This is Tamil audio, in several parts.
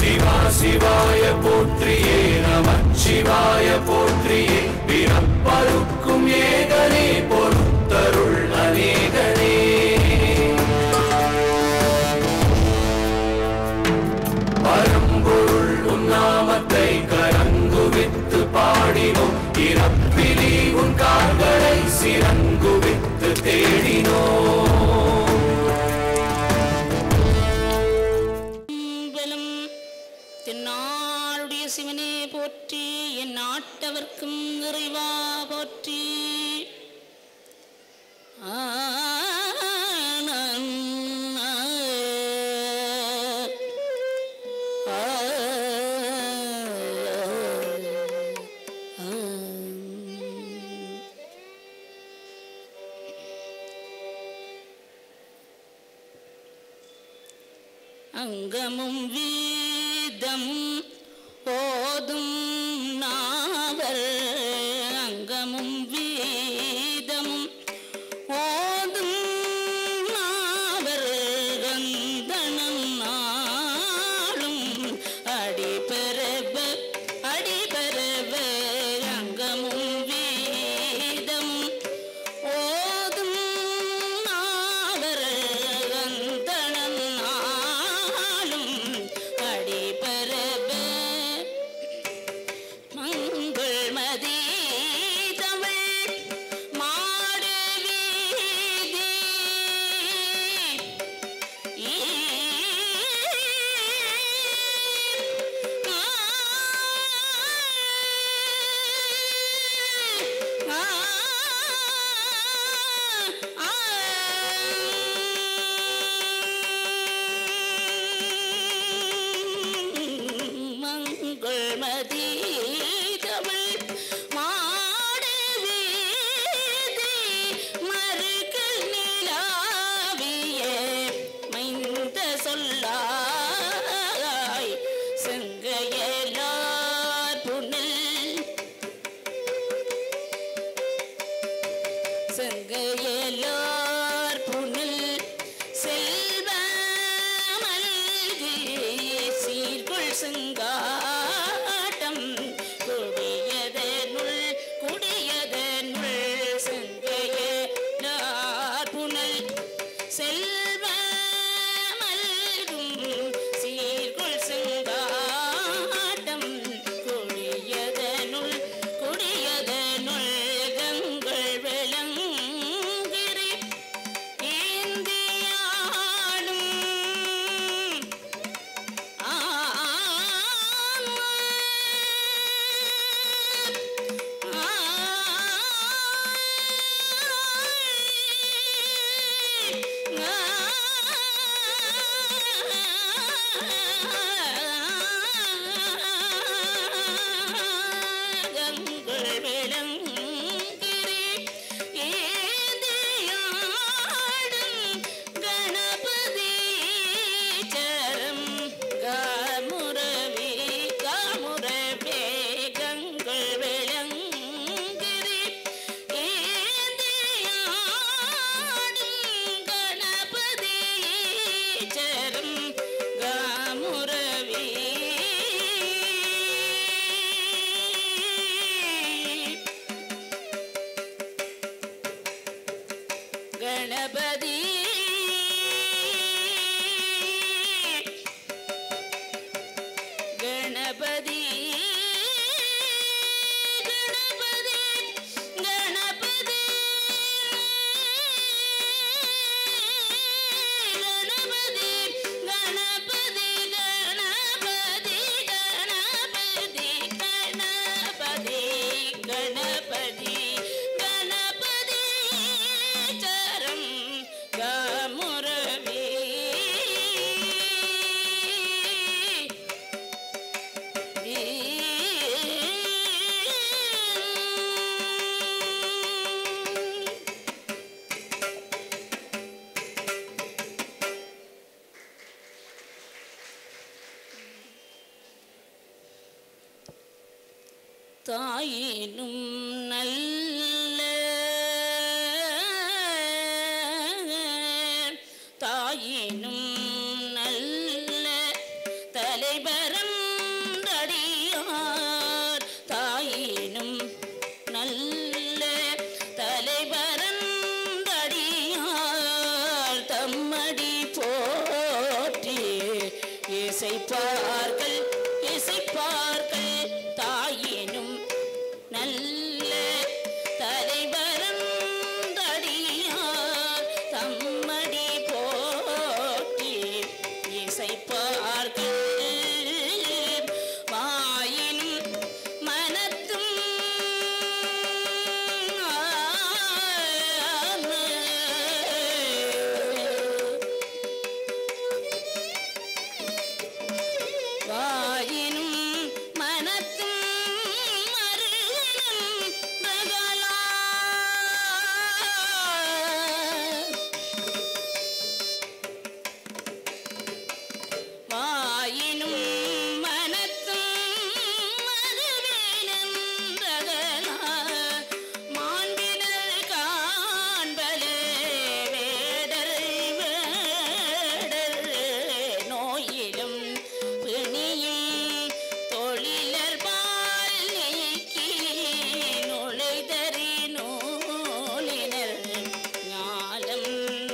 சிவா சிவாய போற்றியே நமச்சிவாய போற்றியே பிறப்பருக்கும் ஏகனே பொறுத்தருள் அநேகனே பரம்பொருள் உன்னாமத்தை கரங்குவித்து பாடினோம் இறப்பிலி உன் கால்களை சிறங்குவித்து தேடினோம் அம்பலம் தென்னாளுடைய சிவனே போற்றி என் நாட்டவர்க்கும் நிறைவா போற்றி ஆனன் ஆ, ஆ, ஆ. அங்கமும் வீதம் போதும் நாவர் அங்கமும் வீதமும் போதும் நாவர் கந்தனம் நாளும் அடிபெறவ அடிபெறவ அங்கமும் வீதமும் ஓதும் நாவர் கந்தனம் நாளும் அடிபெறவ மங்கள் மதி தமிழ் மாடு வீதி மங்கள் மதி தமிழ் மாடு வீதி மறுகள் நிலாவிய மைந்த சொல்லாய் செங்கையலார் புனல் செங்கையலார் புனல் செல்வ மல்கி சீர்கொள் செங்காட்டம் குடியதனுள் குடியதனுள் செங்கையலார் புனல் செல்வ மல்கும் சீர்கொள் செங்காட்டம் குடியதனுள் குடியதனுள் கங்கள் விளங்கிரி ஏந்தியாடும் கங்கள் விளங்கிரி ஏந்தியாடும் கணபதி சரம் காமுரவி காமுரவே கங்கள் விளங்கிரி ஏந்தியாடும் கணபதி சரம் காமுரவி கணபதி கணபதி கணபதி கணபதி கணபதி கணபதி கணபதி கணபதி கணபதி கணபதி கணபதி சரம் கமுரவி தாயினும் நல்ல தாயினும் நல்ல தலைமையிலும் தலைவரந்தடியார் தாயினும் நல்ல தலைவரந்தடியார் தம்மடி போற்றி இசைப்பார்கள் இசைப்பார்கள் தாயினும் நல்ல தலைவரந்தடியார் தம்மடி போற்றி இசைப்பார்கள் வாயினும் மனத்தும் வாயினும் மனத்தும் மருகனும் மகளா வாயினும் மனத்தும் மதுவேனும் ரகலா மாண்பினல் காண்பலே வேடர் வேடர் நோயிலும் பிணியும் தொழிலர் பால் நீக்கி நுழைதறி நூலினர் ஞாலம்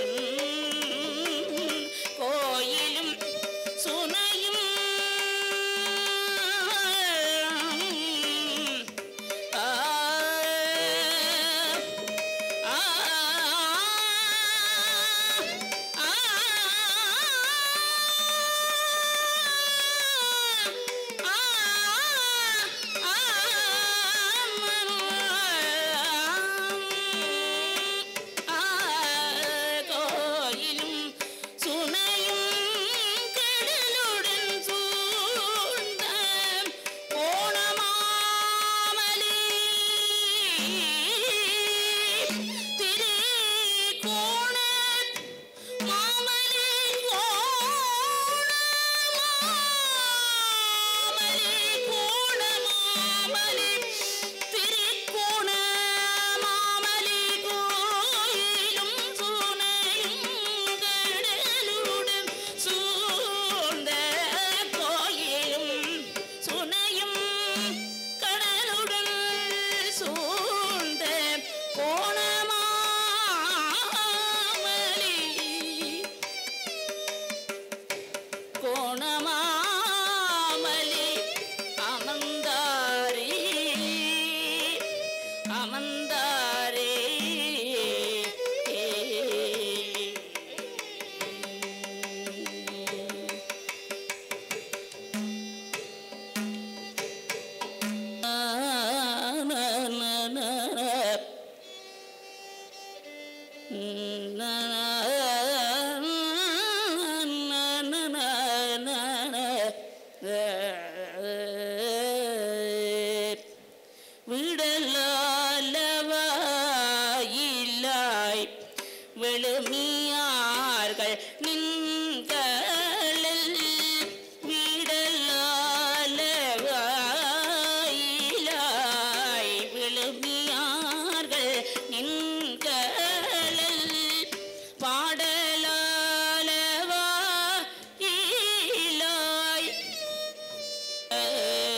கோயிலும் சுனையும் ஆ ஆ ஆ கோயிலும் சுனையும் கடலுடன் சூழ்ந்த கோணமாமலி திரு கோண மாமலி கோணமாமலி கோணமாமலி திருக்கோண மாமலி கோயிலும் சுனையும் கடலுடன் சூழ்ந்த கோயிலும் சுனையும் கடலுடன் சூழ்ந்த கோணமாமலி கோணமாமலி அமந்தாரி அமந்தாரே விடலாலவாயிலாய் விழுமியார்கள் நின்களல் விடலாலவாயிலாய் விழுமியார்கள் நின்களல் பாடலாலவா ஈலாய்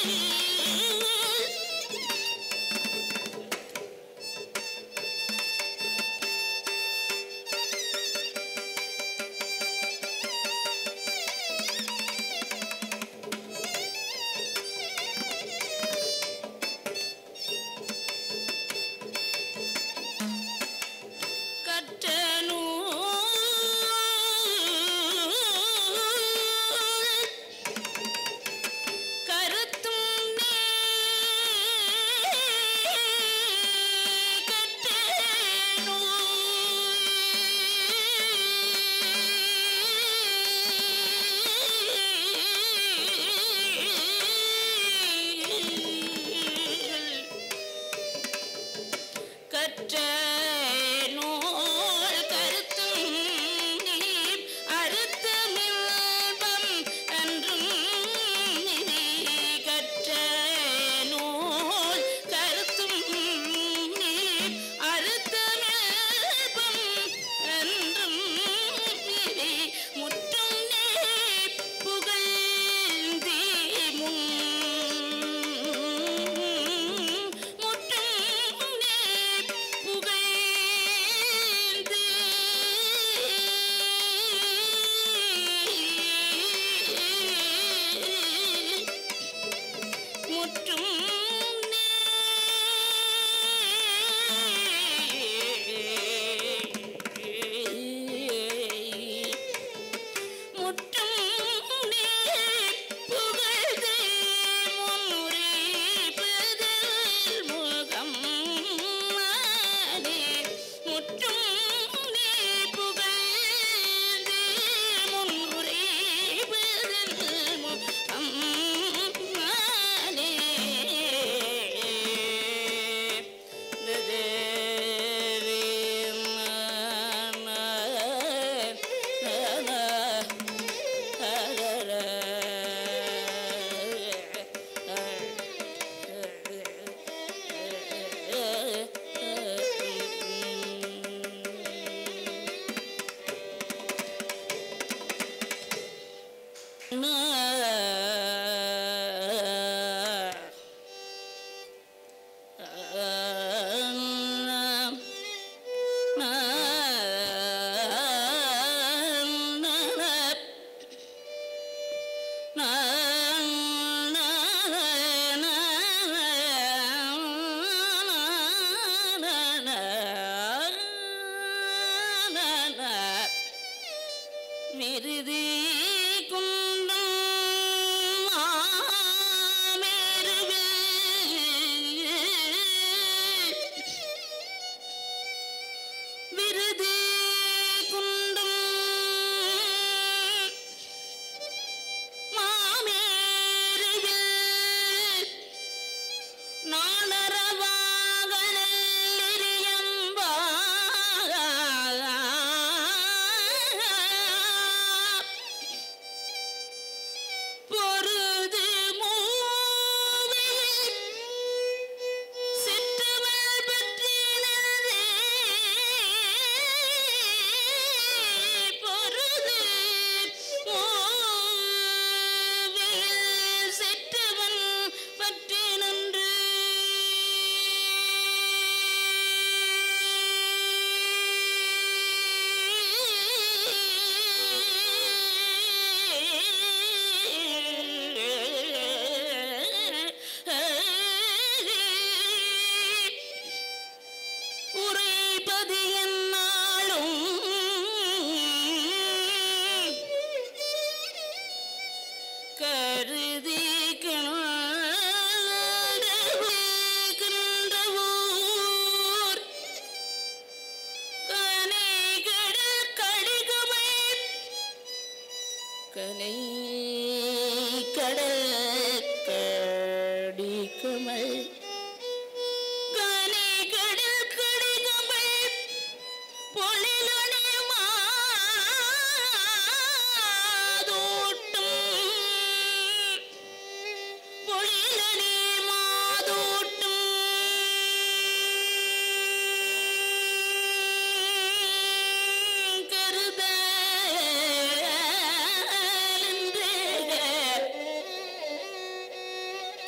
கற்ற நூல் கருத்தும்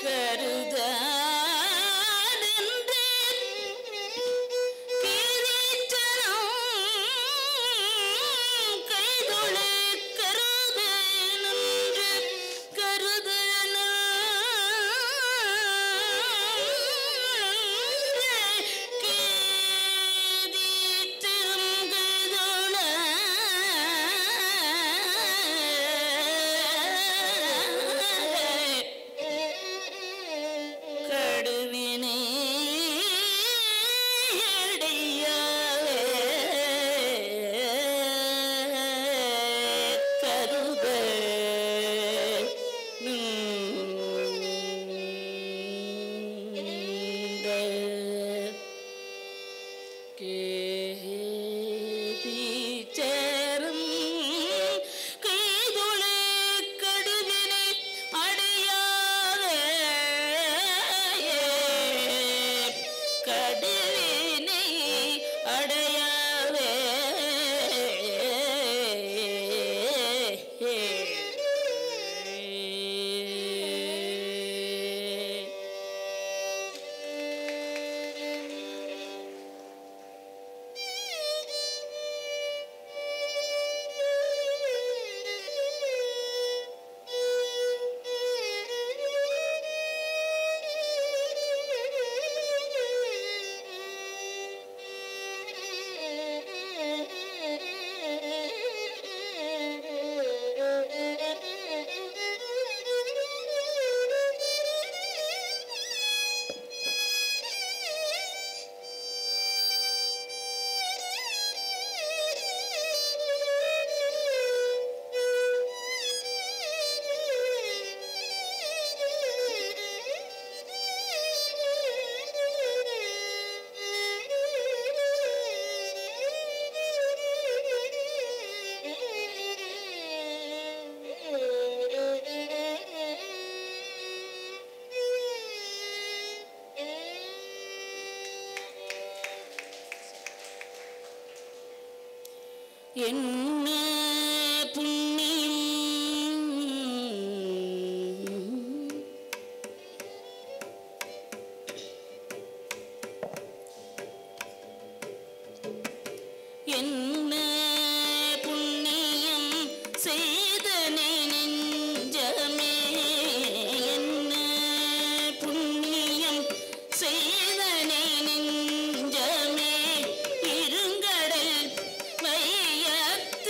கடுவினை அடையாவே கருத கேதீச்சரம் கைதுளை கடுவினை அடையாதே கடுவினை அடையாதே என்ன புண்ணியம் என்ன புண்ணியம் செய்தனே நெஞ்சமே என்ன புண்ணியம் செய்தனே நெஞ்சமே இருங்கடல் வையத்து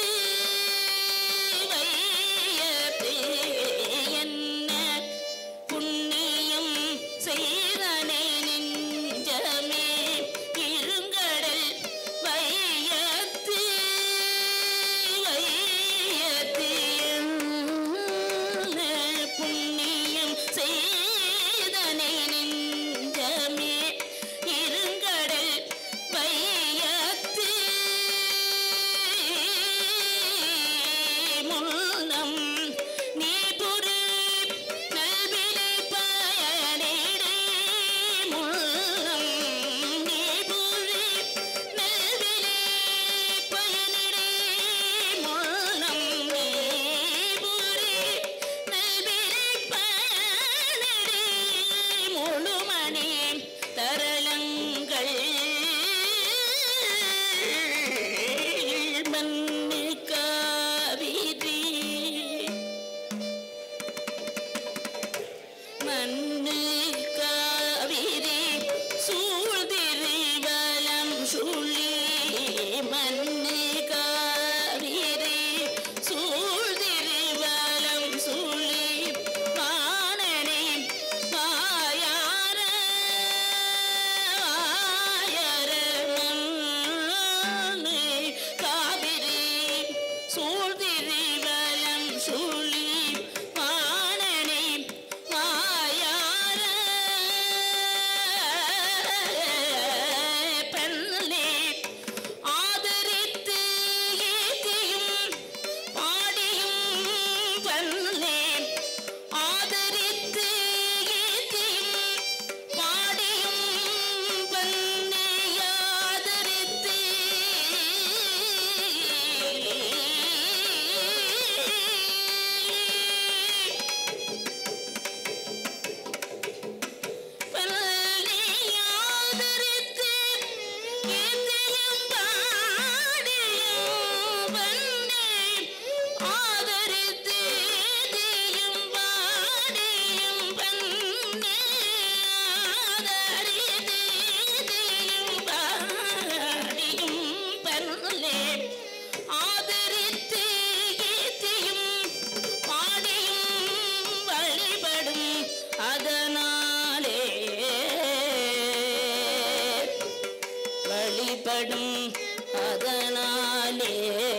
ஏற்படும் அதனாலே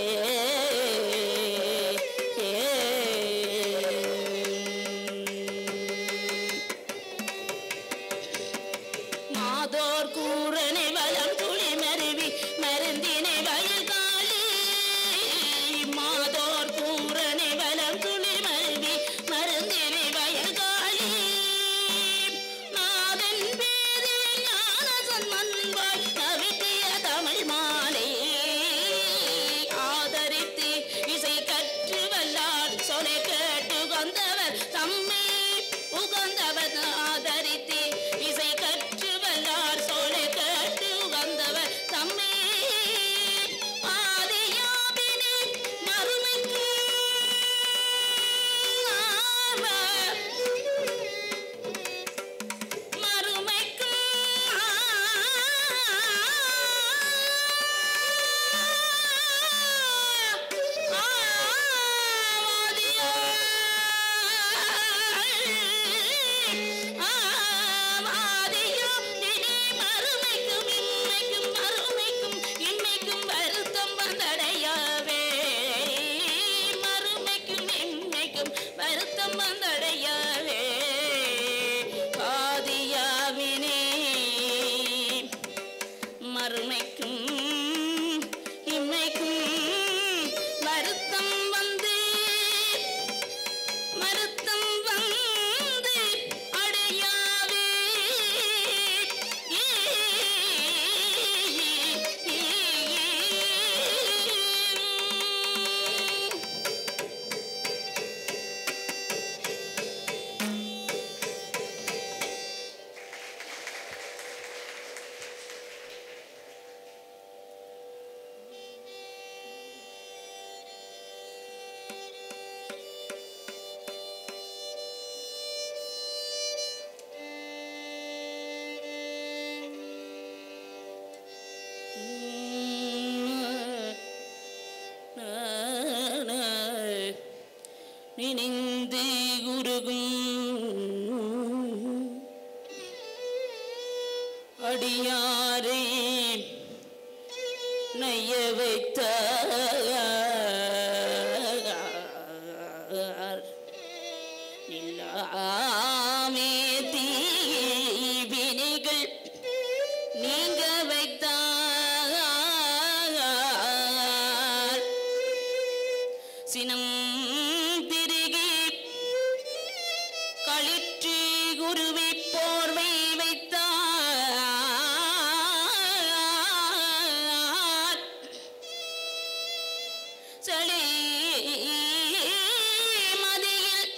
மாதோர் கூறனை வளம் துளி மருவி மருந்தினை வயல்காலி மாதோர் கூறனை வளம் துளி மருவி மருந்தினை வயல்காலி நாதன் பேரில் ஞான சன்மன்பாய் நவித்திய தமிழ் மாலை ஆதரித்து இசை கற்று வல்லார் சொலை கேட்டு உகந்தவர் தம்மை உகந்தவர் ஆதரித்து இசை கற்று வல்லார் சொலை கேட்டு உகந்தவர் தம்மை ஆதியாவினை மறுமைக்கு ஆவர். மறுமைக்கு வருத்தம் வந்தடையவே மறுமைக்கும் இன்மைக்கும் வருத்தம் வந்தடையவே பாதியாவினே மறுமைக்கும் இம்மைக்கும் வருத்தம் வந்து மருத்தம் வந்து அடையாவே நினைந்து உருகும் அடியாரே நைய வைத்த நில்லாமே தீவினைகள் நீங்க வைத்தார் சினம் திருகி களிற்று குருவி போர்வை வைத்தார் சளி மதியில்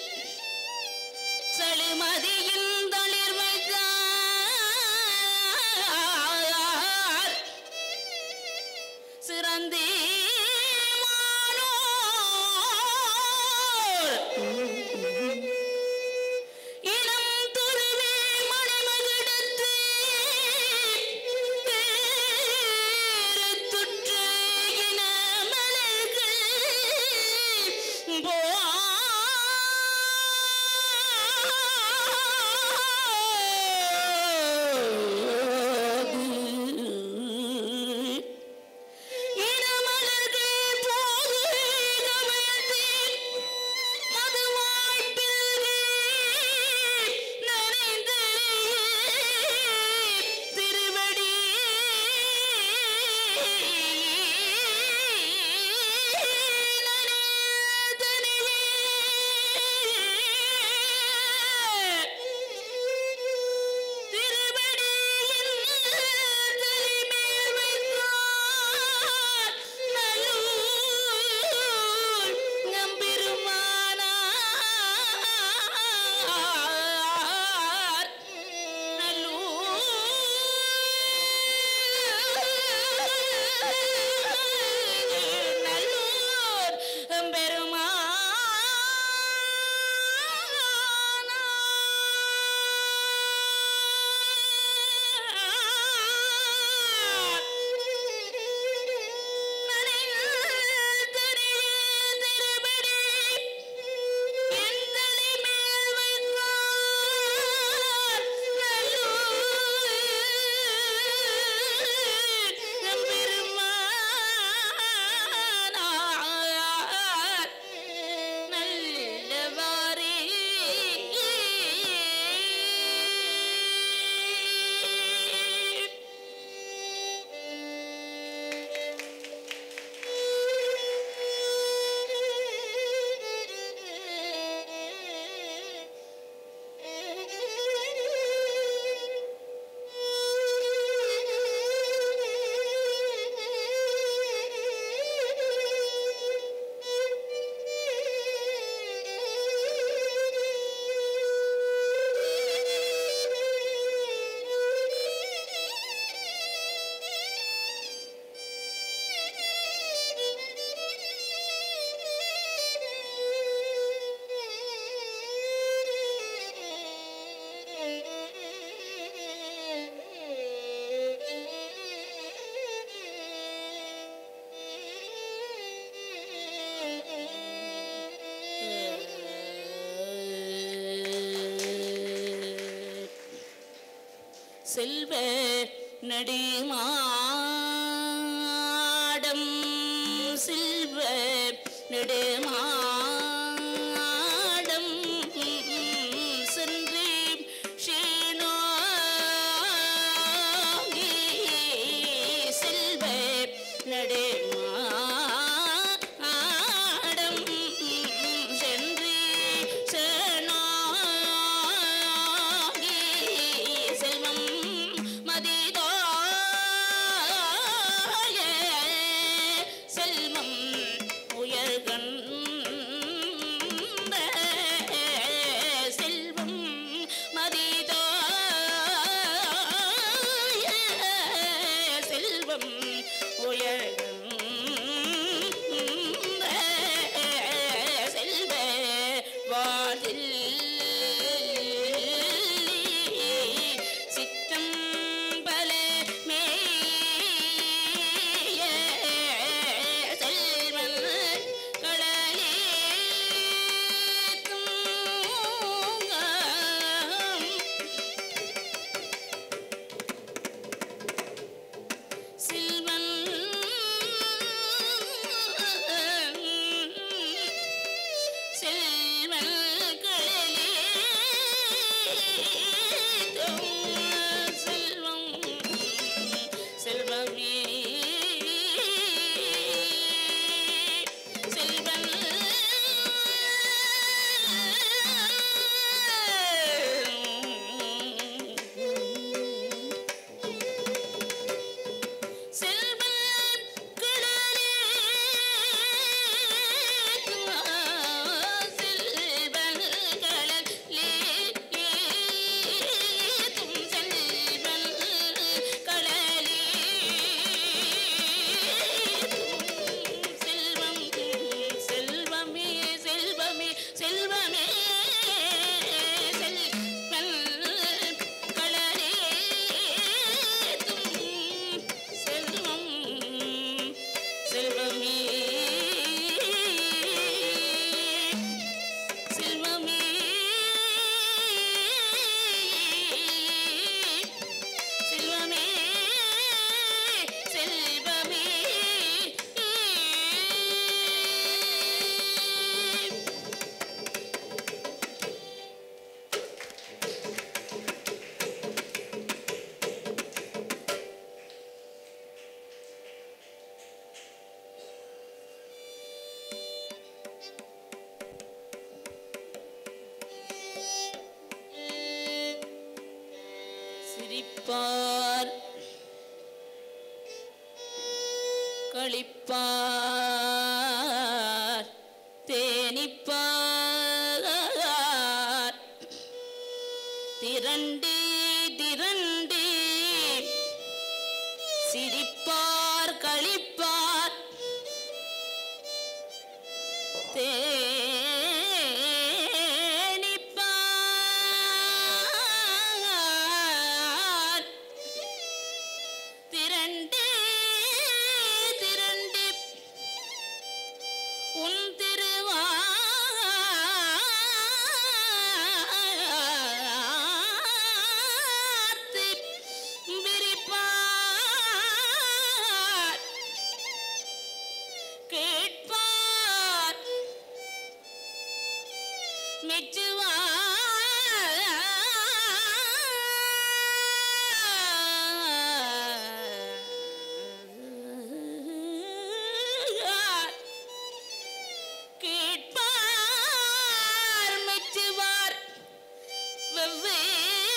செழுமதியின் தளிர் வைத்தார் சிறந்தே இளம் துருவ செல்வ நடிமாடம் செல்வ நெடுமாடம் சென்றே ஷீனோகி செல்வ நடுமாடம் சென்றே சேனோகி செல்வம் மதிதோய செல்வம் உயர்கண் செல்வம் மதிதோய செல்வம் உயர்கண் செல்வ வாதில் சிற்றம்பல மேய செல்வன் கடலே தூங்கம் சில்வன் செல்வன் கடலே தூங்கம் செல்வம் செல்வமே செல்வன் செல்வன் கடலே செல்வன் கடலே தும் செல்வன் கடலே செல்வம் செல்வமே செல்வமே செல்வமே செல்வன் கடலே தும் செல்வம் செல்வமே செல்வமே செல்வமே செல்வமே சிரிப்பார் களிப்பார் தேனிப்பார் திரண்டு திரண்டு சிரிப்பார் களிப்பார் தேனிப்பார் திரண்டு திரண்டு உன் திருவார்த்தை விரிப்பார் கேட்பார் மெச்சுவார் கேட்பார் மெச்சுவார் வெவ்வேறு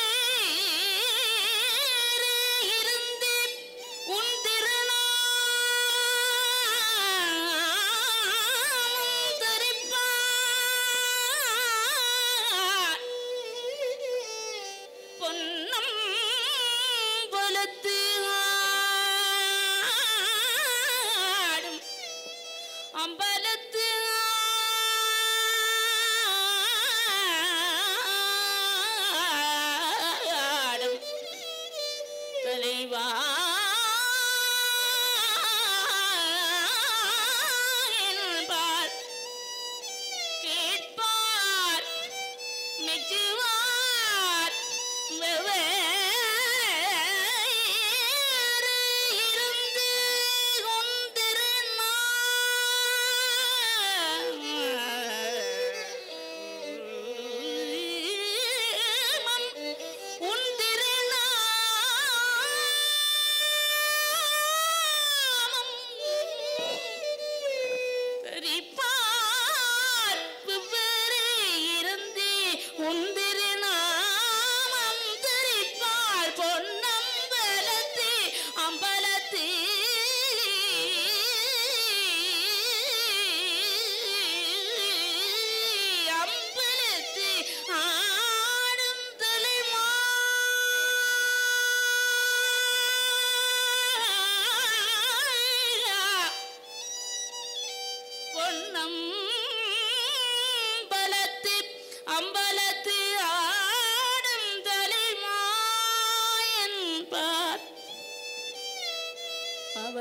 இருந்து உன் திருநாமம் தரிப்பார் பொன்னம் பொலத்து ஆடும் அம்பலத்து ஆடும் தலைவா என்பார் கேட்பார் மெச்சுவார் வெவ்வேறு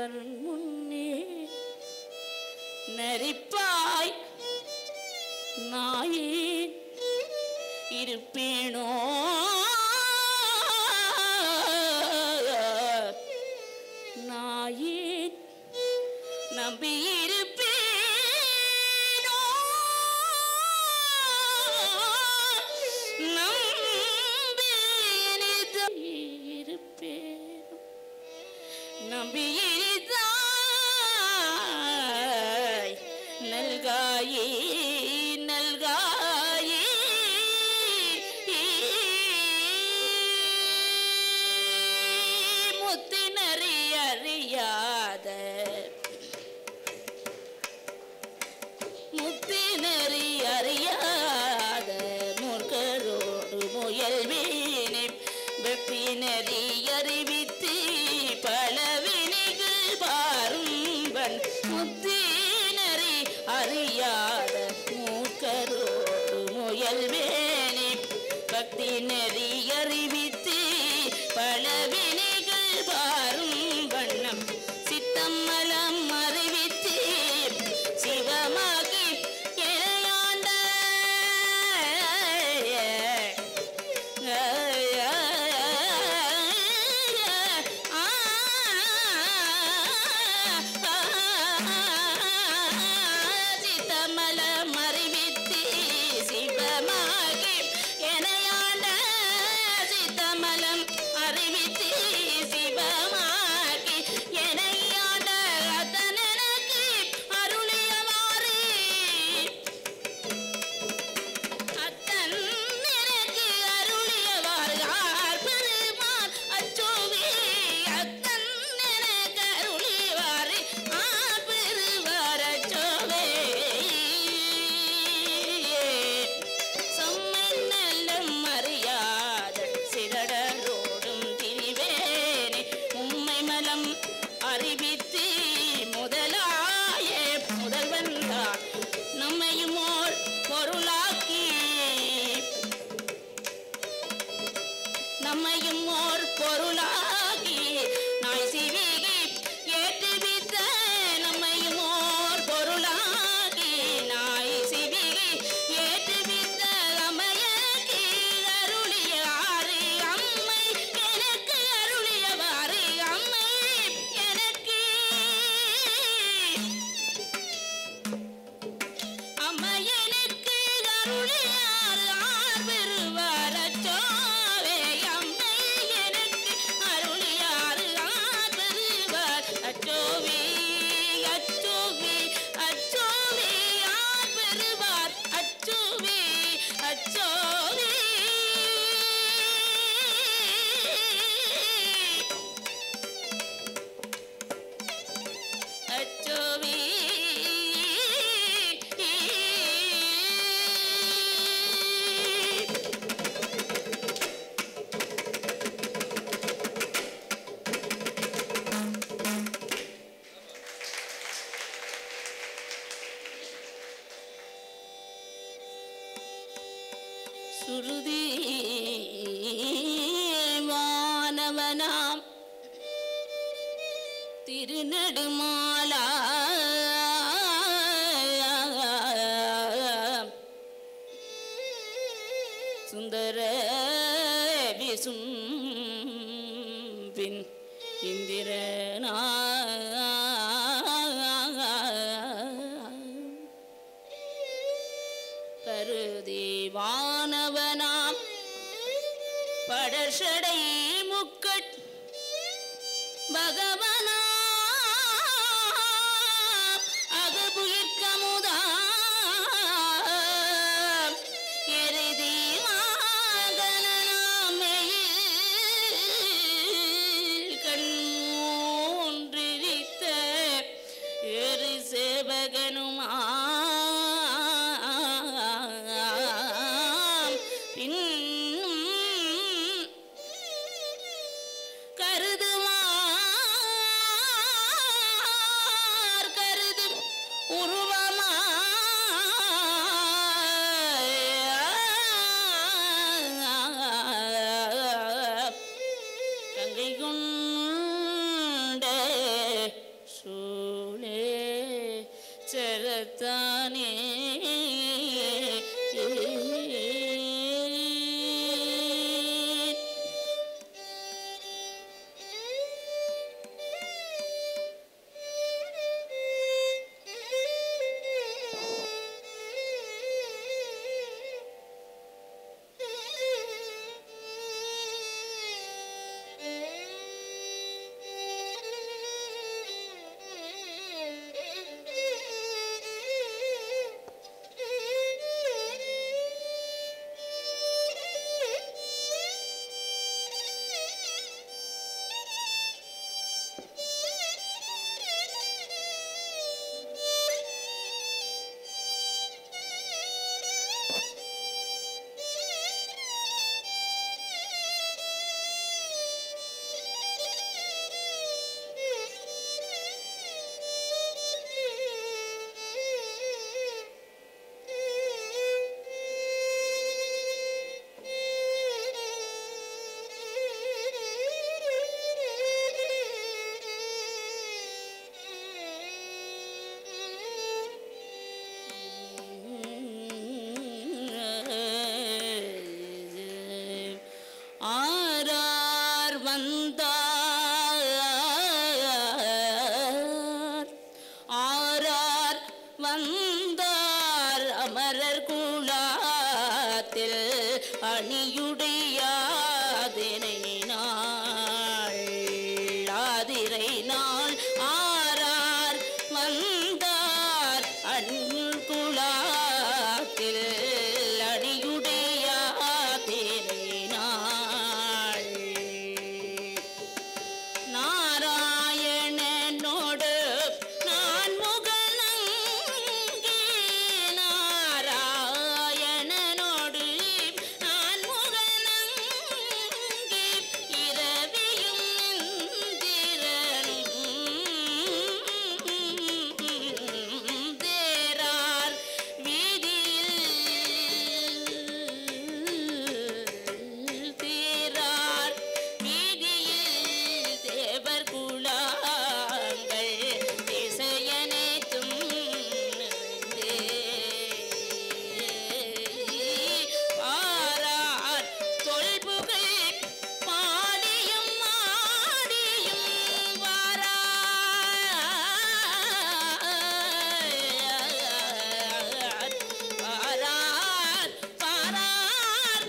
அவர் முன்னே நரிப்பாய் நாயேன் இருப்பேனோ நாயேன் நம்பியிருப்பேனோ நம்பியிருப்பேனோ நம்பியிருந்தாய் நல்காயே நல்காயே முத்தினறி அறியாத முத்தினறி அறியாத மூர்க்கரோடு முயல்வேனே வெப்பினறி அறிவித்து பலவினைகள் பாரும்பன் முத்தினறி அறியாத மூர்க்கரோடு முயல்வேனே பக்தி நெறி அறிவித்து பலவினைகள் பாரும் வண்ணம் சித்தம் மலம் அறிவித்து சிவமாகி இளையாண்ட சித்தமலம் அறிவித்து சிவமாகி இணையாண்ட சித்தமலம் அறிவித்து சிவமாகி இணையாண்ட அத்தனக்கு அருளியவாறு அத்தன் எனக்கு அருளியவாறு ஆர் பெருமான் அச்சோவே அத்தன் எனக்கு அருளியவாறு ஆர் பெருவார் அச்சோவே செம்மை நல்லம் அறியாத சிதடரோடும் திரிவேனே உம்மை மலம் அறிவித்து முதலாய முதல்வன் தான் நம்மையும் ஓர் பொருளாக்கி நம்மையும் ஓர் பொருளாகி நாய் சிவிகி ஏற்றுவித்த நம்மையும் ஓர் பொருளாகி நாய் சிவிகி ஏற்றுவித்த அம்மையக்கு அருளியாறு அம்மை எனக்கு அருளியவாறு அம்மை எனக்கு அம்மையனுக்கு அருளியார் ஆர் பெறுவார் அச்சோவே அம்மை எனக்கு அருளியார் ஆர் பெறுவார் அச்சோவே அச்சோவே அச்சோவே ஆர் பெறுவார் அச்சோவே அச்சோவே அச்சோவே சுருதி வானவனாம் திருநெடுமாலா சுந்தர விசும்பின் இந்திரனா பருதி வானவனாம் படர்ஷடை முக்கட் பகவனா அகபுயிர்க்கமுதா எருதி வாகனாமையில் கண்மூன்றிரித்த எரு சேவகனுமாம் பின்னும் கருதுவான் வரத்தானே ஆரார் வந்தார் ஆரார் வந்தார் அமரர் குலாத்தில் அணியுடையாதினை நாள் ஆதிரை நாள் ஆரார் வந்தார் அன்குலாத்தில் அணியுடையாதினை நாள் நாராயணனோடு நான் முகநங்கி நாராயணனோடு நான் முகநங்கி இரவியும் இந்திரனும் தேரார் வீதியில் தேரார் வீதியில் தேவர் குலாங்கள் திசையனைத்தும் நிறைந்தே. பாரார் தொல்புகழ் பாடியும் ஆடியும் வாரார் பாரார் பாரார்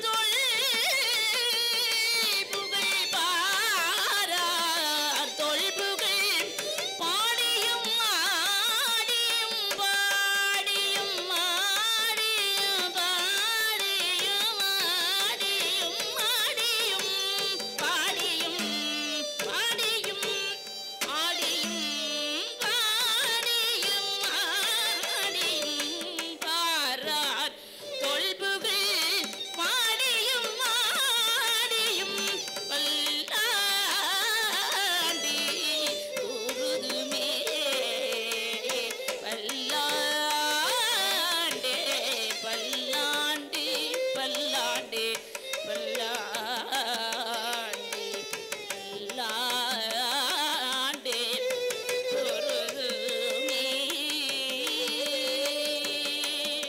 தொல்புகழ் பாரார் தொல்புகழ் பாடியும் ஆடியும் பாடியும் ஆடியும் பாடியும் ஆடியும் ஆடியும் பாடியும் பாடியும் ஆடியும் பாடியும் ஆடியும் பாரார் தொல்புகழ் பாடியும் ஆடியும் பல்லாண்டி உருதுமே பல்லாண்டே பல்லாண்டி பல்லாண்டே பல்லாண்டி பல்லாண்டே உருதுமே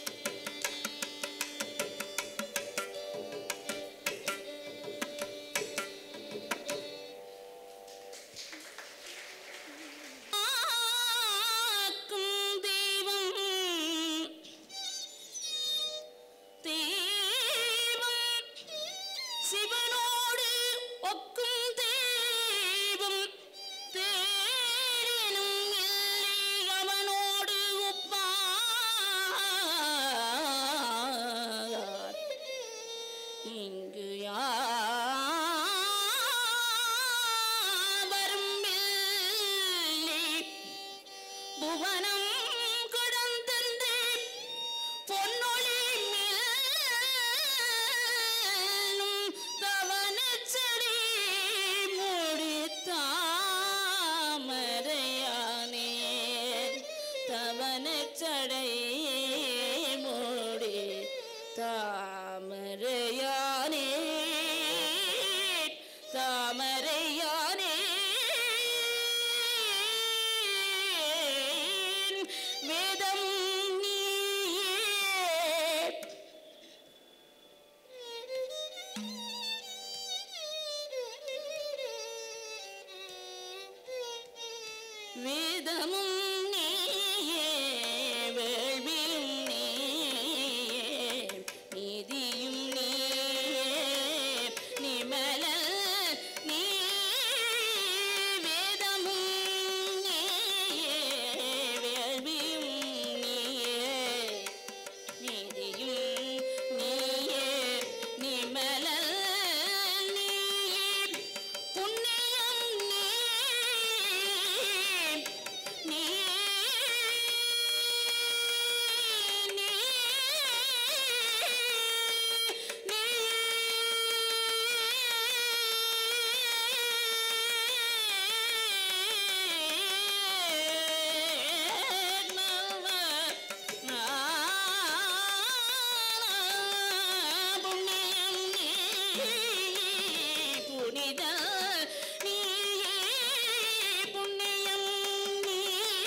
ஆக்கும் தெய்வம் தெய்வம் சிவனோடு ஒக்கும் தெய்வம் தேரினும் இல்லை அவனோடு ஒப்பார் இங்கு யாவரும் இல்லை புவனம் கடந்தென்று பொன்னொழி மேலும் தவனச்செடி முடித்தாமரையானே தவனச்சடை மூடி தாமரையானே தாமரையானே வேதம் வேதமும் நீயே வேள்வியும் நீயே நீதியும் நீயே நிமல நீ வேதமும் நீயே வேள்வியும் நீயே நீதியும் நீயே நிமல நீயே புண்ணியம் நீ நீயே புனித நீயே புண்ணியம் நீ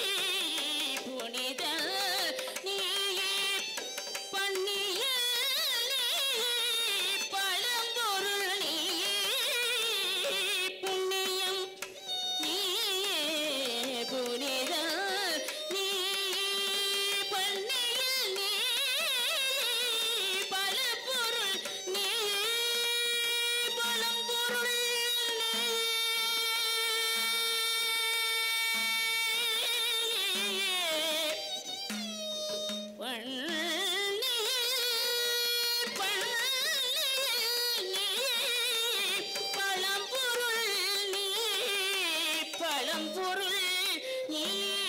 புனித நீயே பண்ணிய பழம்பொருள் நீயே புண்ணியம் நீயே புனித நீ பண்ணிய நீ பல பொருள் நீ பழம்பொருள் நீ பழம்பொருள் நீ பழம்பொருள் நீ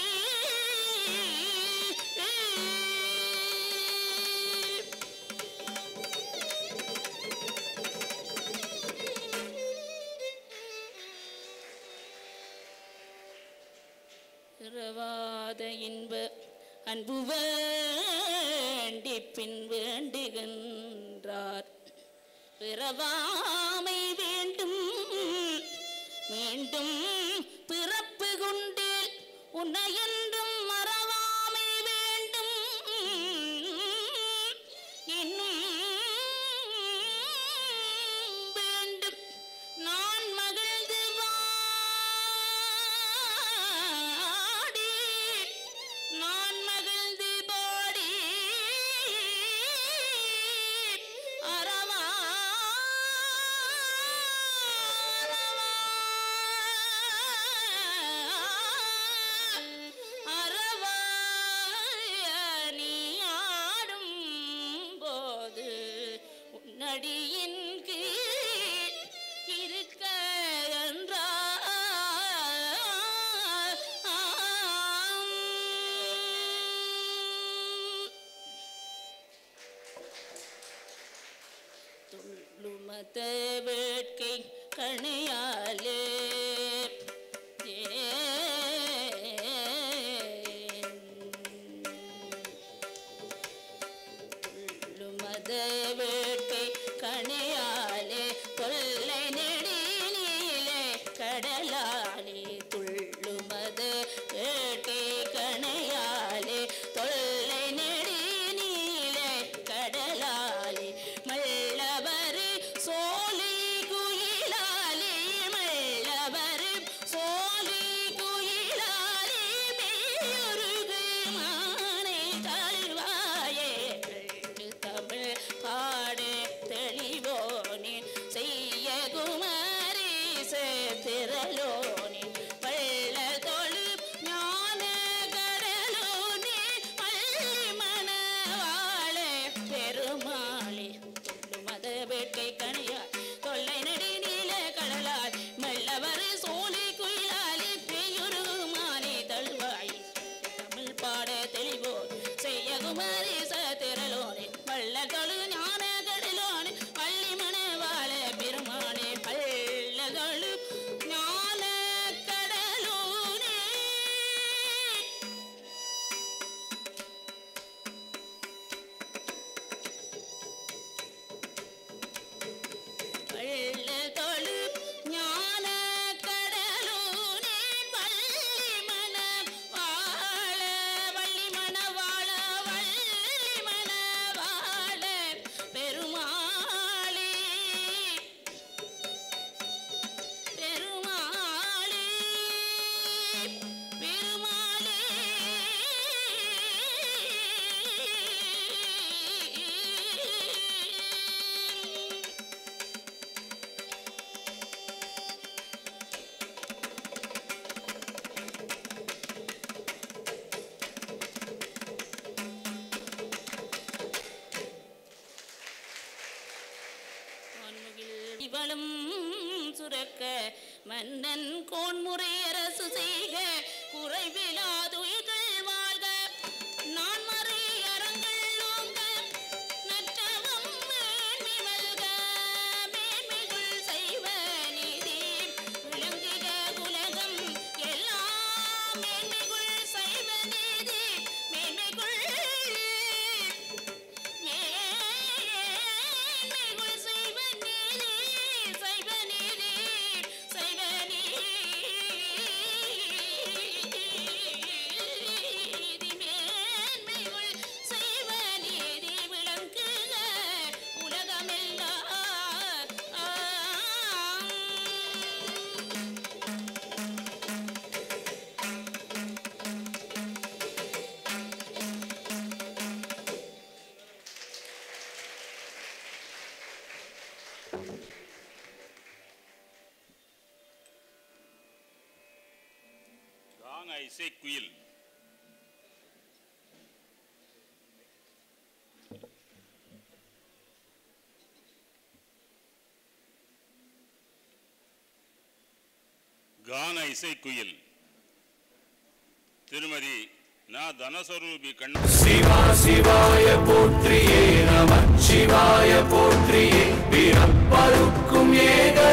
இரவாத இன்ப அன்பு வேண்டி பின் வேண்டுகின்றார் பிறவாமை வேண்டும் மீண்டும் பிறப்பு கொண்டேல் உன்னை என்றும் மறவாமை வேண்டும் இன்னும் வேண்டும் நான் மகிழ்ந்து வாடி நான் மகிழ்ந்து பாடி அறவா அறவாய நீ ஆடும் போது உன்னடியின் கீழ் இருக்க என்றார் துள்ளுமத வேட்கை கணையாலே துள்ளுமத வேட்கை கணையாலே தொல்லை நெடிலே கடலாலே துள்ளுமத வேட்கை கணையாலே தொல்லை நெடிலே கடலாலே மல்லவர் சோலை குயிலாலே மல்லவர் சோலை குயிலாலே மேயொருகு மானை தருவாயே தமிழ் பாடு தெளிவோனே செய்ய குமரி திரளோனே பள்ள தொழு ஞான கடலோனே பள்ளி மணவாள பெருமாளே தொல்லு மத வேட்கை கணியா தொல்லை நடி நீல கடலால் மெல்லவர் சோலை குயிலாலே பெய்யுரு மானே தழுவாய் தமிழ் பாட தெளிவோ செய்ய குமரி சத்திரலோனே வள்ள தொழு ஞான கடலோனே பள்ளி மணவாள பெருமானே பள்ள தொழு ஞான செல்வளும் சுரக்க மன்னன் கோன்முறை அரசு செய்க குறைவிலாதுயிர்கள் வாழ்க நான் மறை அறங்கள் ஓங்க நற்றவம் மேன்மை மல்க மேன்மைகள் செய்வ நீதி விளங்குக உலகம் எல்லாம் மேன்மைகள் செய்வ நீதி மேன்மைகள் மேன்மைகள் செய்வ நீதி செய்வ நீதி செய்வ நீதி மேன்மைகள் செய்வ நீதி விளங்குக உலகமெல்லாம் காங்க இசை குயில் கான இசைக்குயில் திருமதி நா தனஸ்வரூபி கண்ண சிவா சிவாய போற்றியே நமச்சிவாய போற்றியே பிறப்பருக்கும் ஏக